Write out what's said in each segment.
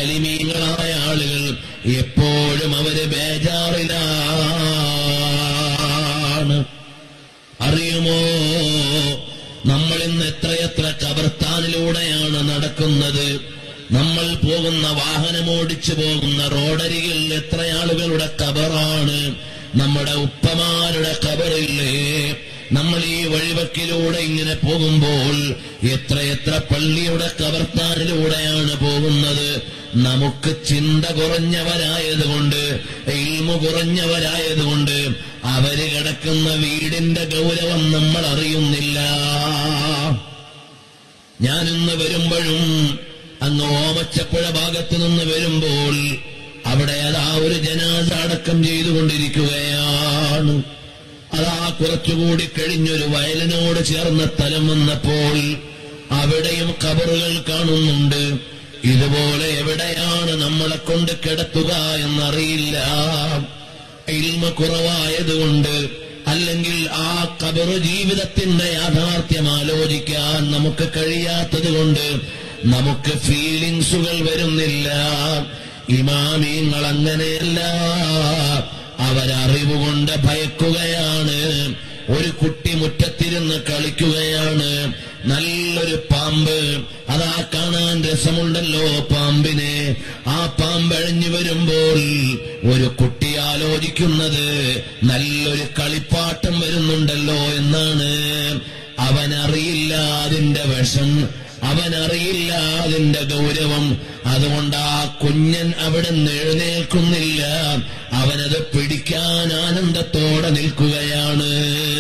ആലിമീങ്ങളായ ആളുകൾ എപ്പോഴും അവര് ബേജാറിലാണ് അറിയുമോ നമ്മൾ ഇന്ന് എത്രയെത്ര കബർത്താനിലൂടെയാണ് നടക്കുന്നത് നമ്മൾ പോകുന്ന വാഹനമോടിച്ചു പോകുന്ന റോഡരികിൽ എത്ര ആളുകളുടെ കബറാണ് നമ്മുടെ ഉപ്പമാരുടെ കബറില്ലേ നമ്മൾ ഈ വഴിവക്കിലൂടെ ഇങ്ങനെ പോകുമ്പോൾ എത്രയെത്ര പള്ളിയുടെ കബർത്താനിലൂടെയാണ് പോകുന്നത് നമുക്ക് ചിന്ത കുറഞ്ഞവരായതുകൊണ്ട് ഇൽമു കുറഞ്ഞവരായതുകൊണ്ട് അവര് കിടക്കുന്ന വീടിന്റെ ഗൗരവം നമ്മൾ അറിയുന്നില്ല ഞാനിന്ന് വരുമ്പോഴും അങ്ങ് ഓമച്ചപ്പുഴ ഭാഗത്ത് നിന്ന് വരുമ്പോൾ അവിടെ അതാ ഒരു ജനാസ അടക്കം ചെയ്തുകൊണ്ടിരിക്കുകയാണ് അതാ കുറച്ചുകൂടി കഴിഞ്ഞൊരു വയലിനോട് ചേർന്ന സ്ഥലം വന്നപ്പോൾ അവിടെയും കബറുകൾ കാണുന്നുണ്ട് ഇതുപോലെ എവിടെയാണ് നമ്മളെ കൊണ്ട് കിടത്തുക എന്നറിയില്ല ഇൽമ കുറവായതുകൊണ്ട് അല്ലെങ്കിൽ ആ കബറ് ജീവിതത്തിന്റെ യാഥാർത്ഥ്യം ആലോചിക്കാൻ നമുക്ക് കഴിയാത്തത് കൊണ്ട് നമുക്ക് ഫീലിങ്സുകൾ വരുന്നില്ല ഇമാമീങ്ങൾ അങ്ങനെയല്ല അവരറിവുകൊണ്ട് ഭയക്കുകയാണ് ഒരു കുട്ടി മുറ്റത്തിരുന്ന് കളിക്കുകയാണ് നല്ലൊരു പാമ്പ് അതാ കാണാൻ രസമുണ്ടല്ലോ പാമ്പിനെ ആ പാമ്പ് അഴിഞ്ഞു വരുമ്പോൾ ഒരു കുട്ടി ആലോചിക്കുന്നത് നല്ലൊരു കളിപ്പാട്ടം വരുന്നുണ്ടല്ലോ എന്നാണ് അവനറിയില്ല അതിന്റെ വിഷം അവനറിയില്ല അതിന്റെ ഗൗരവം അതുകൊണ്ട് ആ കുഞ്ഞൻ അവിടെ നിന്ന് എഴുന്നേൽക്കുന്നില്ല അവനത് പിടിക്കാൻ ആനന്ദത്തോടെ നിൽക്കുകയാണ്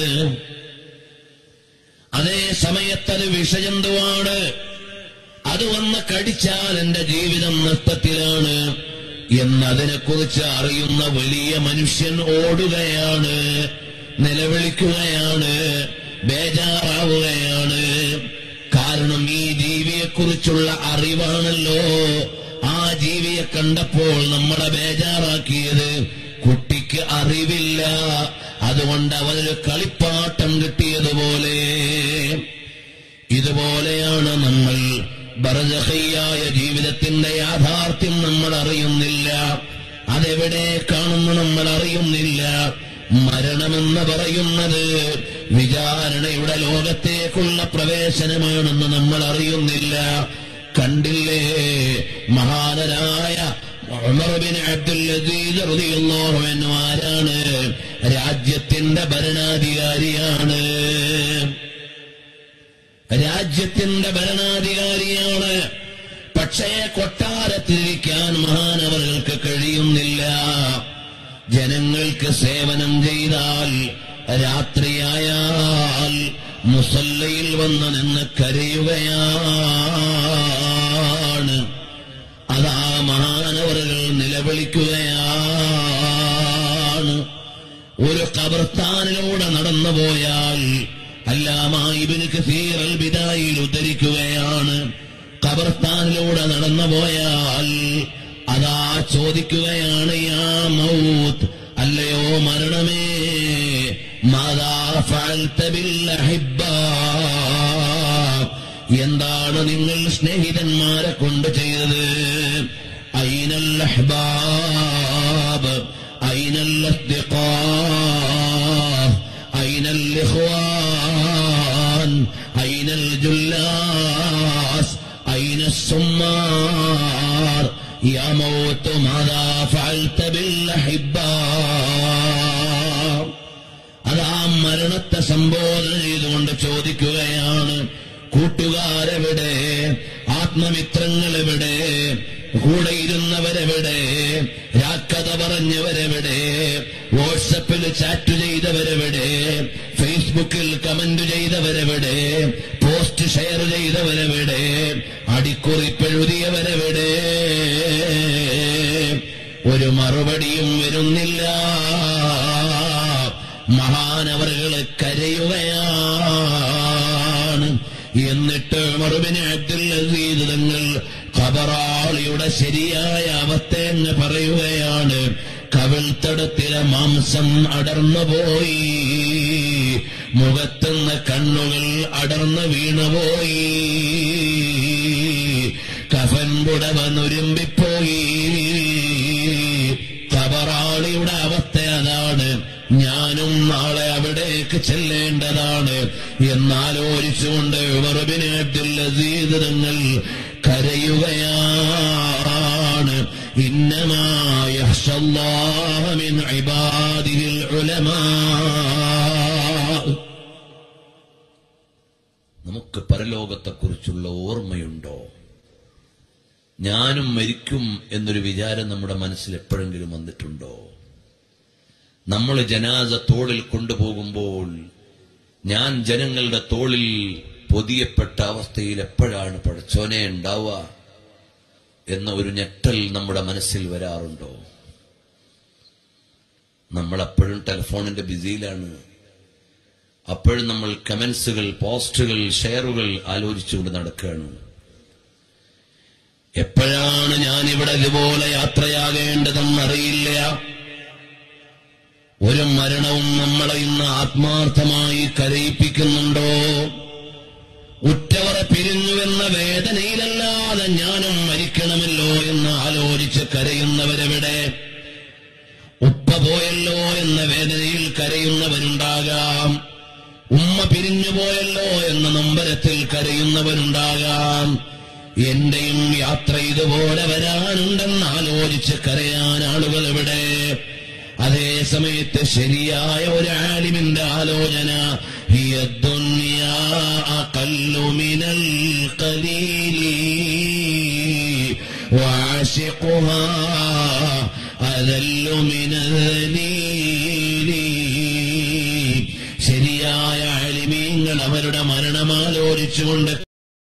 അതേ സമയത്തത് വിഷജന്തുവാണ് അത് വന്ന് കടിച്ചാൽ എന്റെ ജീവിതം നഷ്ടത്തിലാണ് എന്നതിനെക്കുറിച്ച് അറിയുന്ന വലിയ മനുഷ്യൻ ഓടുകയാണ് നിലവിളിക്കുകയാണ് ബേജാറാവുകയാണ് കാരണം ഈ ജീവിയെക്കുറിച്ചുള്ള അറിവാണല്ലോ ആ ജീവിയെ കണ്ടപ്പോൾ നമ്മളെ ബേജാറാക്കിയത് കുട്ടിക്ക് അറിവില്ല അതുകൊണ്ട് അവനൊരു കളിപ്പാട്ടം കിട്ടിയതുപോലെ ഇതുപോലെയാണ് നമ്മൾ ബർജഹയ്യായ ജീവിതത്തിന്റെ യാഥാർത്ഥ്യം നമ്മൾ അറിയുന്നില്ല അതെവിടെ കാണുന്നു നമ്മൾ അറിയുന്നില്ല മരണമെന്ന് പറയുന്നത് വിചാരണയുടെ ലോകത്തേക്കുള്ള പ്രവേശനമാണെന്ന് നമ്മൾ അറിയുന്നില്ല കണ്ടില്ലേ മഹാനരായ ഉമർ ബിൻ അബ്ദുൽ അസീസ് റളിയല്ലാഹു അൻഹു ആരാണ് രാജ്യത്തിന്റെ ഭരണാധികാരിയാണ് രാജ്യത്തിന്റെ ഭരണാധികാരിയാണ് പക്ഷേ കൊട്ടാരത്തിരിക്കാൻ മഹാനവർക്ക് കഴിയുന്നില്ല ജനങ്ങൾക്ക് സേവനം ചെയ്താൽ രാത്രിയായാൽ മുസല്ലയിൽ വന്ന് നിന്ന് കരയുകയാണ് അതാ മഹാനവറുകൾ നിലവിളിക്കുകയാണ് ഒരു കബർസ്ഥാനിലൂടെ നടന്നു പോയാൽ അല്ലാമായിബിന് കസീർ അൽ ബിദായിൽ ഉദ്ധരിക്കുകയാണ് കബർസ്ഥാനിലൂടെ നടന്നു പോയാൽ അതാ ചോദിക്കുകയാണ് യാ മൗത്ത് അല്ലയോ മരണമേ മാതാ ഫഅൽത ബിൽ അഹിബ്ബാ എന്താണ് നിങ്ങൾ സ്നേഹിതന്മാരെ കൊണ്ട് ചെയ്തത് ഐനൽ അഹ്ബാബ് ഐനൽ അസ്ദിഖാ ഐനൽ ഇഖ്വാൻ ഐനൽ ജുല്ലാസ് ഐന السمار يا موت ماذا فعلت بالأحبة അതാ മരണത്തെ സംബോധന ചെയ്തുകൊണ്ട് ചോദിക്കുകയാണ് കൂട്ടുകാരെവിടെ ആത്മമിത്രങ്ങളെവിടെ കൂടെ ഇരുന്നവരെവിടെ രാക്കഥ പറഞ്ഞവരെവിടെ വാട്സപ്പിൽ ചാറ്റ് ചെയ്തവരെവിടെ ഫേസ്ബുക്കിൽ കമന്റ് ചെയ്തവരെവിടെ പോസ്റ്റ് ഷെയർ ചെയ്തവരെവിടെ അടിക്കുറിപ്പെഴുതിയവരെവിടെ ഒരു മറുപടിയും വരുന്നില്ല മഹാനവറുകള് കരയുകയാണ് എന്നിട്ട് മറുപിന് അബ്ദുൽ അസീദ് തങ്ങൾ ഖബറാളിയുടെ ശരിയായ അവസ്ഥ എന്ന് പറയുകയാണ് കവിൾത്തടത്തിലെ മാംസം അടർന്നുപോയി മുഖത്തുനിന്ന് കണ്ണുകൾ അടർന്നു വീണുപോയി കഫൻ പുടവ നുരുമ്പിപ്പോയി കബറാളിയുടെ അവസ്ഥ അതാണ് ഞാനും നാളെ അവിടേക്ക് ചെല്ലേണ്ടതാണ് എന്നാലോചിച്ചുകൊണ്ട് ഉമറുബിന് അബ്ദുൽ അസീദ് തങ്ങൾ കരയുകയാണ് ഇന്നമായ മിൻ ഇബാദിഹിൽ ഉലമാ നമുക്ക് പരലോകത്തെക്കുറിച്ചുള്ള ഓർമ്മയുണ്ടോ ഞാനും മരിക്കും എന്നൊരു വിചാരം നമ്മുടെ മനസ്സിൽ എപ്പോഴെങ്കിലും വന്നിട്ടുണ്ടോ നമ്മൾ ജനാസ തോളിൽ കൊണ്ടുപോകുമ്പോൾ ഞാൻ ജനങ്ങളുടെ തോളിൽ പൊതിയപ്പെട്ട അവസ്ഥയിൽ എപ്പോഴാണ് പടച്ചോനെ ഉണ്ടാവുക എന്ന ഒരു ഞെട്ടൽ നമ്മുടെ മനസ്സിൽ വരാറുണ്ടോ നമ്മൾ അപ്പോഴും ടെലിഫോണിന്റെ ബിസിയിലാണ് അപ്പോഴും നമ്മൾ കമന്റ്സുകൾ പോസ്റ്റുകൾ ഷെയറുകൾ ആലോചിച്ചുകൊണ്ട് നടക്കുകയാണ് എപ്പോഴാണ് ഞാൻ ഇവിടെ ഇതുപോലെ യാത്രയാകേണ്ടതെന്നറിയില്ല ഒരു മരണവും നമ്മളെ ഇന്ന് ആത്മാർത്ഥമായി കരയിപ്പിക്കുന്നുണ്ടോ ഉറ്റവരെ പിരിഞ്ഞുവെന്ന വേദനയിലല്ലാതെ ഞാനും മരിക്കണമല്ലോ എന്ന് ആലോചിച്ച് കരയുന്നവരെവിടെ ഉപ്പ പോയല്ലോ എന്ന വേദനയിൽ കരയുന്നവരുണ്ടാകാം ഉമ്മ പിരിഞ്ഞുപോയല്ലോ എന്ന നമ്പരത്തിൽ കരയുന്നവരുണ്ടാകാം എന്റെയും യാത്ര ഇതുപോലെ വരാനുണ്ടെന്ന് ആലോചിച്ച് കരയാൻ ആളുകൾ എവിടെ അതേ സമയത്ത് ശരിയായ ഒരു ആലിമിന്റെ ആലോചന هي الدنيا أقل من القليل وعاشقها أذل من الذليل ശരിയായ അലിമീങ്ങൾ അവരുടെ മരണമാലോചിച്ചുകൊണ്ട്